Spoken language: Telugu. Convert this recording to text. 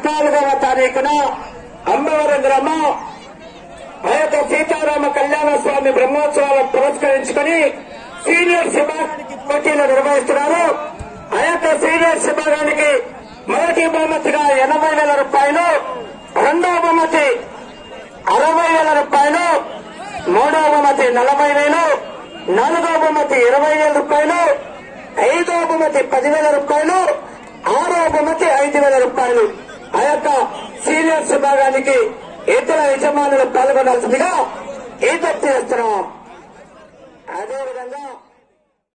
పద్నాలుగవ తారీఖున అమ్మవరం గ్రామం ఆ యొక్క సీతారామ కళ్యాణ స్వామి బ్రహ్మోత్సవాలను పురస్కరించుకుని సీనియర్ విభాగానికి పోటీలు నిర్వహిస్తున్నారు ఆ యొక్క సీనియర్స్ విభాగానికి మొదటి బహుమతిగా ఎనభై వేల రూపాయలు రెండవ బహుమతి అరవై వేల రూపాయలు మూడవ బహుమతి నలభై వేలు నాలుగవ బహుమతి ఇరవై వేల రూపాయలు ఐదవ బహుమతి పదివేల రూపాయలు ఆరవ బహుమతి ఐదు వేల రూపాయలు ఆ యొక్క సీనియర్స్ విభాగానికి ఇతర యజమానులు పాల్గొనాల్సిందిగా ఈత చేస్తున్నాం అదేవిధంగా